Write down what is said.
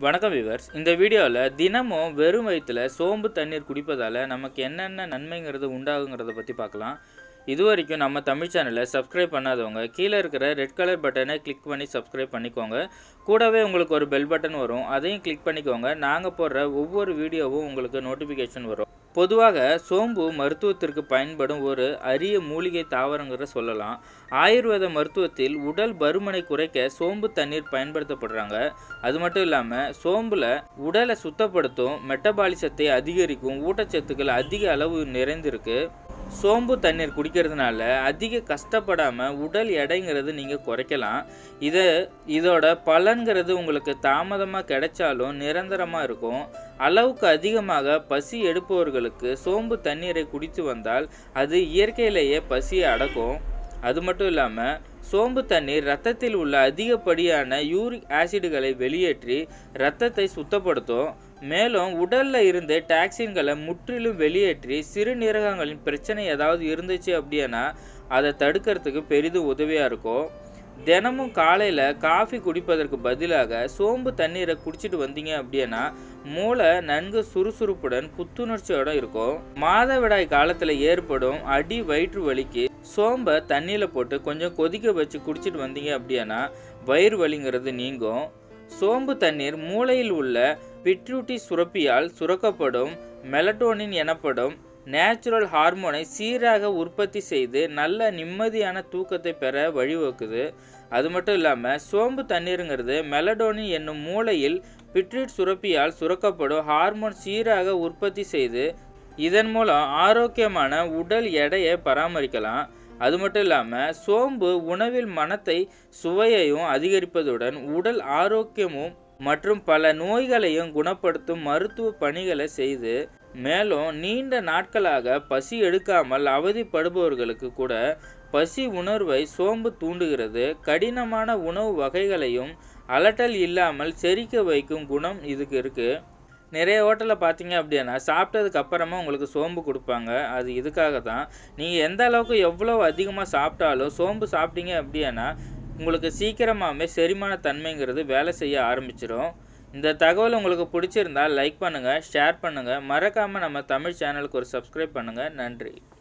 வணக்கம் விவர்ஸ் இந்த வீடியோவில் தினமும் வெறும் வயிற்றில் சோம்பு தண்ணீர் குடிப்பதால் நமக்கு என்னென்ன நன்மைங்கிறது உண்டாகுங்கிறத பற்றி பார்க்கலாம் இது வரைக்கும் நம்ம தமிழ் சேனலை சப்ஸ்கிரைப் பண்ணாதவங்க கீழே இருக்கிற ரெட் கலர் பட்டனை கிளிக் பண்ணி சப்ஸ்கிரைப் பண்ணிக்கோங்க கூடவே உங்களுக்கு ஒரு பெல் பட்டன் வரும் அதையும் கிளிக் பண்ணிக்கோங்க நாங்கள் போடுற ஒவ்வொரு வீடியோவும் உங்களுக்கு நோட்டிஃபிகேஷன் வரும் பொதுவாக சோம்பு மருத்துவத்திற்கு பயன்படும் ஒரு அரிய மூலிகை தாவரங்கிற சொல்லலாம் ஆயுர்வேத மருத்துவத்தில் உடல் பருமனை குறைக்க சோம்பு தண்ணீர் பயன்படுத்தப்படுறாங்க அது மட்டும் இல்லாமல் சோம்பில் உடலை சுத்தப்படுத்தும் மெட்டபாலிசத்தை அதிகரிக்கும் ஊட்டச்சத்துக்கள் அதிக அளவு நிறைந்திருக்கு சோம்பு தண்ணீர் குடிக்கிறதுனால அதிக கஷ்டப்படாமல் உடல் எடைங்கிறது நீங்கள் குறைக்கலாம் இதை இதோட பலன்கிறது உங்களுக்கு தாமதமாக கிடைச்சாலும் நிரந்தரமாக இருக்கும் அளவுக்கு அதிகமாக பசி எடுப்பவர்களுக்கு சோம்பு தண்ணீரை குடித்து வந்தால் அது இயற்கையிலேயே பசியை அடக்கும் அது மட்டும் இல்லாமல் சோம்பு தண்ணீர் ரத்தத்தில் உள்ள அதிகப்படியான யூரிக் ஆசிடுகளை வெளியேற்றி இரத்தத்தை சுத்தப்படுத்தும் மேலும் உடலில் இருந்து டாக்ஸின்களை முற்றிலும் வெளியேற்றி சிறுநீரகங்களின் பிரச்சனை ஏதாவது இருந்துச்சு அப்படின்னா அதை தடுக்கிறதுக்கு பெரிதும் உதவியாக இருக்கும் தினமும் காலையில் காஃபி குடிப்பதற்கு பதிலாக சோம்பு தண்ணீரை குடிச்சிட்டு வந்தீங்க அப்படின்னா மூளை நன்கு சுறுசுறுப்புடன் புத்துணர்ச்சியோட இருக்கும் மாதவிடாய் காலத்தில் ஏற்படும் அடி வயிற்று வலிக்கு சோம்பை தண்ணியில் போட்டு கொஞ்சம் கொதிக்க வச்சு குடிச்சிட்டு வந்தீங்க அப்படின்னா வயிறு வலிங்கிறது நீங்கும் சோம்பு தண்ணீர் மூளையில் உள்ள பிட்ரூட்டி சுரப்பியால் சுரக்கப்படும் மெலட்டோனின் எனப்படும் நேச்சுரல் ஹார்மோனை சீராக உற்பத்தி செய்து நல்ல நிம்மதியான தூக்கத்தை பெற வழிவகுக்குது அது மட்டும் இல்லாமல் சோம்பு தண்ணீருங்கிறது மெலடோனின் என்னும் மூளையில் பிட்ரூட் சுரப்பியால் சுரக்கப்படும் ஹார்மோன் சீராக உற்பத்தி செய்து இதன் மூலம் ஆரோக்கியமான உடல் எடையை பராமரிக்கலாம் அது மட்டும் இல்லாமல் சோம்பு உணவில் மனத்தை சுவையையும் அதிகரிப்பதுடன் உடல் ஆரோக்கியமும் மற்றும் பல நோய்களையும் குணப்படுத்தும் மருத்துவ பணிகளை செய்து மேலும் நீண்ட நாட்களாக பசி எடுக்காமல் அவதிப்படுபவர்களுக்கு கூட பசி உணர்வை சோம்பு தூண்டுகிறது கடினமான உணவு வகைகளையும் அலட்டல் இல்லாமல் செரிக்க வைக்கும் குணம் இதுக்கு இருக்குது நிறைய ஹோட்டலில் பார்த்தீங்க அப்படின்னா சாப்பிட்டதுக்கு அப்புறமா உங்களுக்கு சோம்பு கொடுப்பாங்க அது இதுக்காக தான் நீங்கள் எந்த அளவுக்கு எவ்வளோ அதிகமாக சாப்பிட்டாலும் சோம்பு சாப்பிட்டீங்க அப்படின்னா உங்களுக்கு சீக்கிரமாகவே செரிமான தன்மைங்கிறது வேலை செய்ய ஆரம்பிச்சிடும் இந்த தகவல் உங்களுக்கு பிடிச்சிருந்தா லைக் பண்ணுங்கள் ஷேர் பண்ணுங்கள் மறக்காமல் நம்ம தமிழ் சேனலுக்கு ஒரு சப்ஸ்கிரைப் பண்ணுங்கள் நன்றி